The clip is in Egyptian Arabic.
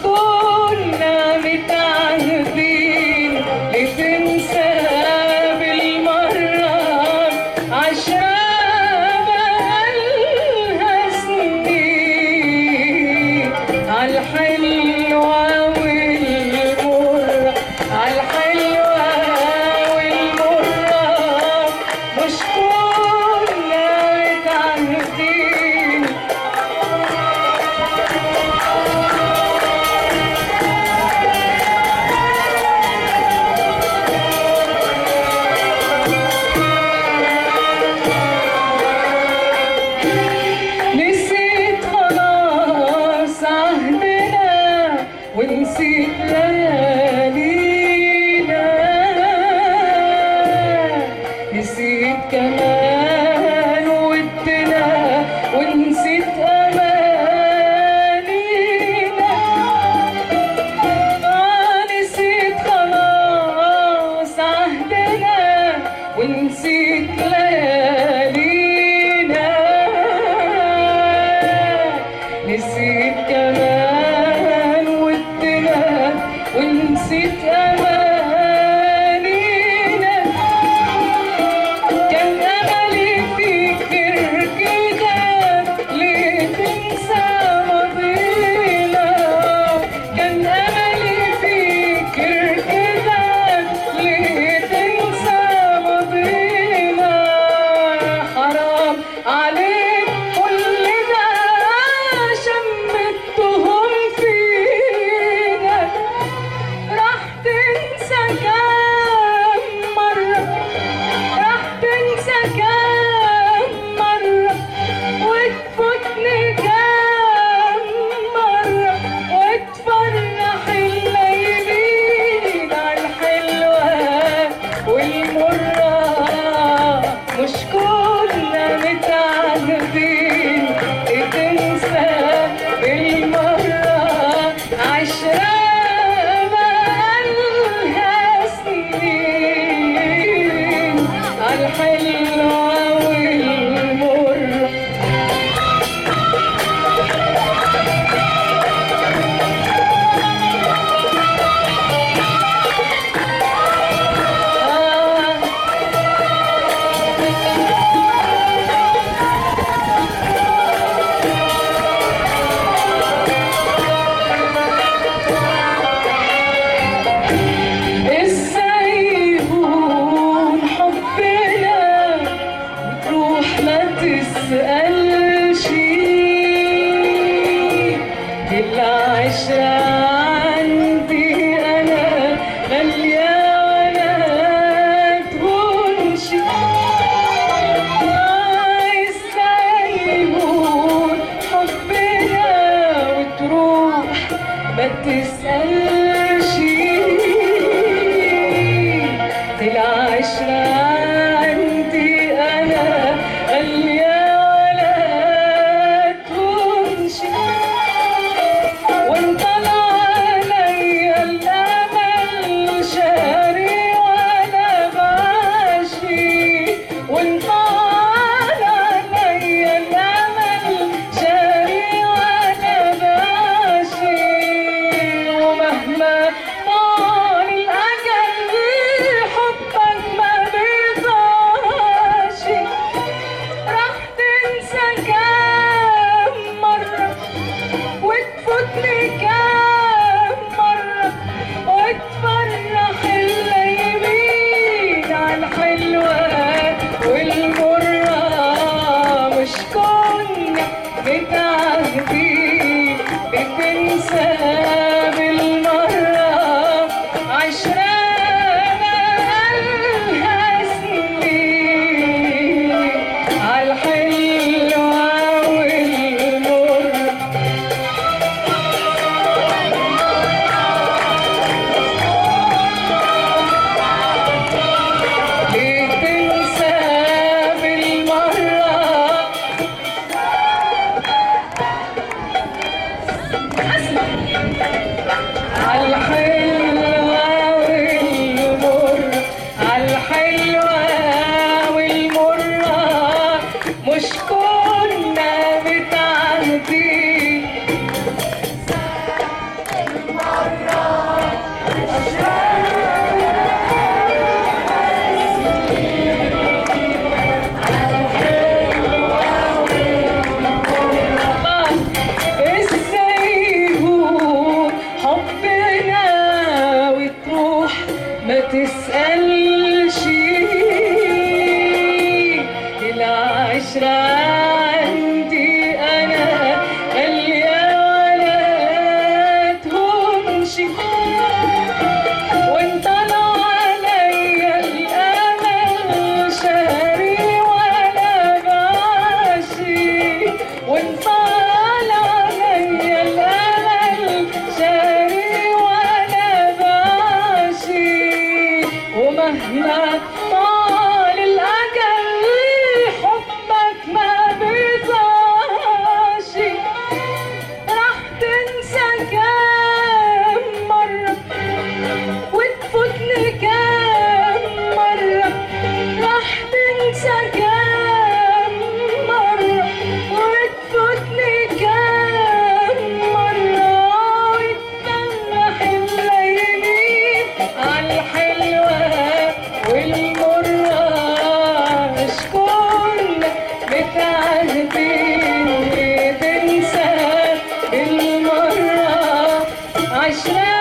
كنا متعهدين لتنسى بالمرة عشان بقالها سنين عالحلوة والمرة عالحلوة والمرة مش كنا متعهدين نسيت خلاص عهدنا ونسيت ليالينا نسيت كمان ودنا ونسيت أمانينا آه نسيت خلاص عهدنا ونسيت ليالينا نسيت كمان ودنا ونسيت أمانينا كان أملي فيك كده ليه تنسى ماضينا كان أملي فيك كده ليه تنسى ماضينا حرام عليك كل ده شمتهم فينا راح تنسى كام مرة راح تنسى كام مرة وتفوتني كام مرة وتفرح الليالين عالحلوة والمرة مش كنا متعهدين تنسى بالمرة عشرة بقالها سنين عالحلوة والمرة آه ازاي يهون حبنا وتروح ما تسألش العشرة عندي أنا غالية ولا تهونش ازاي يهون حبنا وتروح ما تسألش العشرة عندي أنا غالية ولا تهونش وانت عليا الأمل شاري ولا ماشي وانت عليا الأمل شاري ولا ماشي ومهما طال الأجل حبك ما تسألش العشرة عندي أنا غالية ولا تهونش وانت لو عليا الامل شهري وانا بعشي وانت عليا الامل شهري وانا بعشي ومهما طال الاجل حبك ما بيطاش راح تنسى كام مرة وتفوتني كام مرة راح تنسى كام مرة وتفوتني كام مرة وتسمح الليالي عالحلوة والمرة اشكرنا بتعهديني تنسى بالمرة عشرة